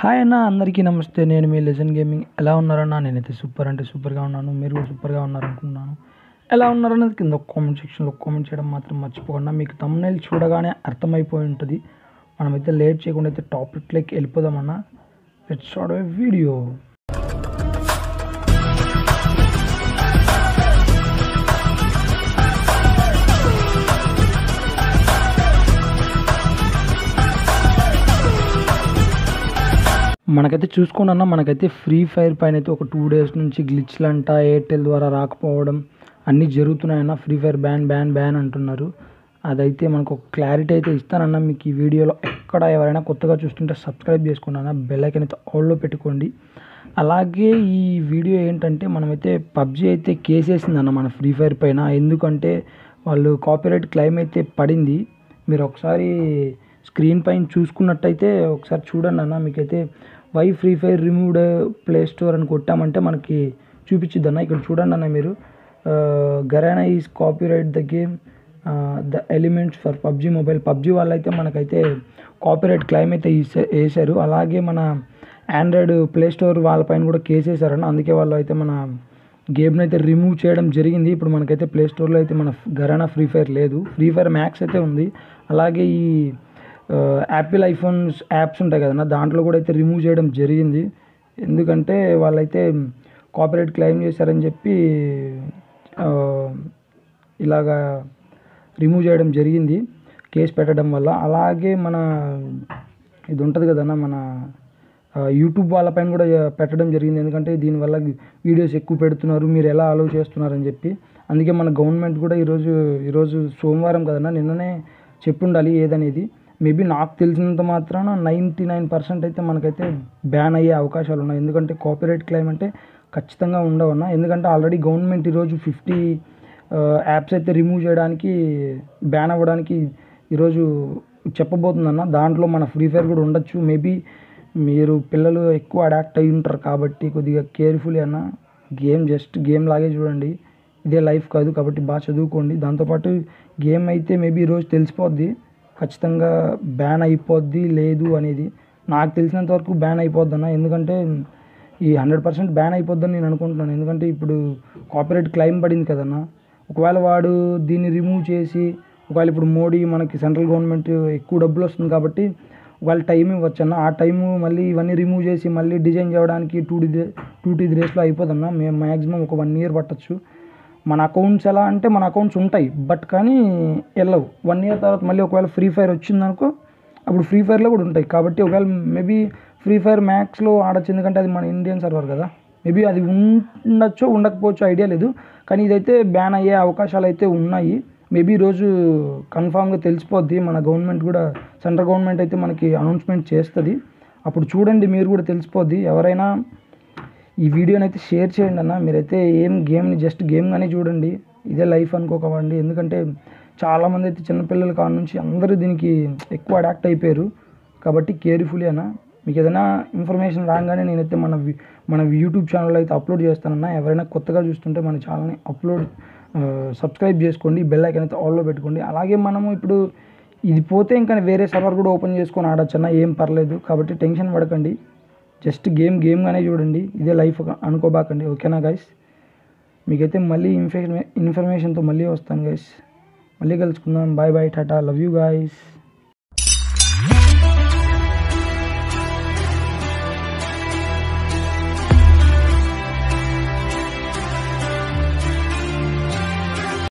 hi అన్న అందరికీ నమస్తే నేను మీ లెజెండ్ గేమింగ్ ఎలా ఉన్నారన్నా నేనైతే సూపర్ అంటే సూపర్గా ఉన్నాను మీరు కూడా సూపర్గా ఉన్నారనుకుంటున్నాను ఎలా ఉన్నారన్నది కింద కామెంట్ సెక్షన్లో కామెంట్ చేయడం మాత్రం మర్చిపోకుండా మీకు తమ్నైల్ చూడగానే అర్థమైపోయి ఉంటుంది మనమైతే లేట్ చేయకుండా అయితే టాపిక్లోకి వెళ్ళిపోదామన్నా లెట్స్ స్టార్ట్ వీడియో మనకైతే చూసుకోండి మనకైతే ఫ్రీ ఫైర్ పైన అయితే ఒక టూ డేస్ నుంచి గ్లిచ్లు అంట ఎయిర్టెల్ ద్వారా రాకపోవడం అన్నీ జరుగుతున్నాయన్న free fire ban ban ban అంటున్నారు అదైతే మనకు ఒక క్లారిటీ అయితే ఇస్తానన్న మీకు ఈ వీడియోలో ఎక్కడ ఎవరైనా కొత్తగా చూస్తుంటే సబ్స్క్రైబ్ చేసుకోండి అన్న బెల్ ఐకన్ అయితే ఆల్లో పెట్టుకోండి అలాగే ఈ వీడియో ఏంటంటే మనమైతే పబ్జి అయితే కేసు వేసిందన్న మన ఫ్రీ ఫైర్ పైన ఎందుకంటే వాళ్ళు కాపీరైట్ క్లెయిమ్ అయితే పడింది మీరు ఒకసారి స్క్రీన్ పైన చూసుకున్నట్టయితే ఒకసారి చూడండి అన్న మీకైతే why free fire removed play store అని కొట్టామంటే మనకి చూపించిద్ది అన్న ఇక్కడ చూడండి అన్న మీరు Garena is copyright the game the elements for PUBG mobile PUBG వాళ్ళైతే మనకైతే కాపీరైట్ క్లెయిమ్ అయితే వేసా- వేశారు అలాగే మన ఆండ్రాయిడ్ ప్లే స్టోర్ వాళ్ళపైన కూడా కేసు వేశారన్న అందుకే వాళ్ళు అయితే మన గేమ్ని అయితే రిమూవ్ చేయడం జరిగింది ఇప్పుడు మనకైతే ప్లే స్టోర్లో అయితే మన గరానా ఫ్రీ ఫైర్ లేదు ఫ్రీ ఫైర్ మ్యాక్స్ అయితే ఉంది అలాగే ఈ యాపిల్ ఐఫోన్స్ యాప్స్ ఉంటాయి కదన్నా దాంట్లో కూడా అయితే రిమూవ్ చేయడం జరిగింది ఎందుకంటే వాళ్ళైతే కాపీరైట్ క్లెయిమ్ చేశారని చెప్పి ఆ, ఇలాగా రిమూవ్ చేయడం జరిగింది కేసు పెట్టడం వల్ల అలాగే మన ఇది ఉంటుంది కదన్నా మన ఆ, యూట్యూబ్ వాళ్ళపైన కూడా పెట్టడం జరిగింది ఎందుకంటే దీనివల్ల వీడియోస్ ఎక్కువ పెడుతున్నారు మీరు ఎలా అలౌ చేస్తున్నారని చెప్పి అందుకే మన గవర్నమెంట్ కూడా ఈరోజు ఈరోజు సోమవారం కదన్నా నిన్ననే చెప్పుండాలి ఏదనేది మేబీ నాకు తెలిసినంత మాత్రాన నైంటీ నైన్ పర్సెంట్ అయితే మనకైతే బ్యాన్ అయ్యే అవకాశాలు ఉన్నాయి ఎందుకంటే కాపీరైట్ క్లెయిమ్ అంటే ఖచ్చితంగా ఉండవన్నా ఎందుకంటే ఆల్రెడీ గవర్నమెంట్ ఈరోజు ఫిఫ్టీ యాప్స్ అయితే రిమూవ్ చేయడానికి బ్యాన్ అవ్వడానికి ఈరోజు చెప్పబోతుందన్న దాంట్లో మన ఫ్రీ ఫైర్ కూడా ఉండొచ్చు మేబీ మీరు పిల్లలు ఎక్కువ అడాక్ట్ అయి ఉంటారు కాబట్టి కొద్దిగా కేర్ఫుల్ అన్న గేమ్ జస్ట్ గేమ్ లాగే చూడండి ఇదే లైఫ్ కాదు కాబట్టి బాగా చదువుకోండి దాంతోపాటు గేమ్ అయితే మేబీ ఈరోజు తెలిసిపోద్ది ఖచ్చితంగా బ్యాన్ అయిపోద్ది లేదు అనేది నాకు తెలిసినంత వరకు బ్యాన్ అయిపోద్ది అన్న ఎందుకంటే ఈ హండ్రెడ్ పర్సెంట్ బ్యాన్ అయిపోద్దని నేను అనుకుంటున్నాను ఎందుకంటే ఇప్పుడు కాపీరైట్ క్లెయిమ్ పడింది కదన్న ఒకవేళ వాడు దీన్ని రిమూవ్ చేసి ఒకవేళ ఇప్పుడు మోడీ మనకి సెంట్రల్ గవర్నమెంట్ ఎక్కువ డబ్బులు వస్తుంది కాబట్టి ఒకవేళ టైం ఇవ్వచ్చు అన్న ఆ టైము మళ్ళీ ఇవన్నీ రిమూవ్ చేసి మళ్ళీ డిజైన్ చేయడానికి టూ డి టూ టీ డేస్లో అయిపోదన్న మేము మ్యాక్సిమం ఒక వన్ ఇయర్ పట్టచ్చు మన అకౌంట్స్ ఎలా అంటే మన అకౌంట్స్ ఉంటాయి బట్ కానీ వెళ్ళవు వన్ ఇయర్ తర్వాత మళ్ళీ ఒకవేళ ఫ్రీ ఫైర్ వచ్చిందనుకో అప్పుడు ఫ్రీ ఫైర్లో కూడా ఉంటాయి కాబట్టి ఒకవేళ మేబీ ఫ్రీ ఫైర్ మ్యాక్స్లో ఆడొచ్చు ఎందుకంటే అది మన ఇండియన్ సర్వర్ కదా మేబీ అది ఉండొచ్చు ఉండకపోవచ్చు ఐడియా లేదు కానీ ఇదైతే బ్యాన్ అయ్యే అవకాశాలు అయితే ఉన్నాయి మేబీ ఈరోజు కన్ఫామ్గా తెలిసిపోద్ది మన గవర్నమెంట్ కూడా సెంట్రల్ గవర్నమెంట్ అయితే మనకి అనౌన్స్మెంట్ చేస్తుంది అప్పుడు చూడండి మీరు కూడా తెలిసిపోద్ది ఎవరైనా ఈ వీడియోని అయితే షేర్ చేయండి అన్న మీరైతే ఏం గేమ్ని జస్ట్ గేమ్గానే చూడండి ఇదే లైఫ్ అనుకోకండి ఎందుకంటే చాలామంది అయితే చిన్నపిల్లల కాడ నుంచి అందరూ దీనికి ఎక్కువ అడాక్ట్ అయిపోయారు కాబట్టి కేర్ఫుల్లీ అన్న మీకు ఏదైనా ఇన్ఫర్మేషన్ రాగానే నేనైతే మన వి- మన యూట్యూబ్ ఛానల్లో అయితే అప్లోడ్ చేస్తానన్న ఎవరైనా కొత్తగా చూస్తుంటే మన ఛానల్ని అప్లోడ్ సబ్స్క్రైబ్ చేసుకోండి బెల్ ఐకన్ అయితే ఆల్లో పెట్టుకోండి అలాగే మనము ఇప్పుడు ఇది పోతే ఇంకా వేరే సర్వర్ కూడా ఓపెన్ చేసుకొని ఆడొచ్చు అన్న ఏం పర్లేదు కాబట్టి టెన్షన్ పడకండి జస్ట్ గేమ్ గేమ్గానే చూడండి ఇదే లైఫ్ అనుకోబాకండి ఓకేనా గైస్ మీకైతే మళ్ళీ ఇన్ఫర్మే ఇన్ఫర్మేషన్తో మళ్ళీ వస్తాను గైస్ మళ్ళీ కలుసుకుందాం బాయ్ బాయ్ టాటా లవ్ యూ గాయస్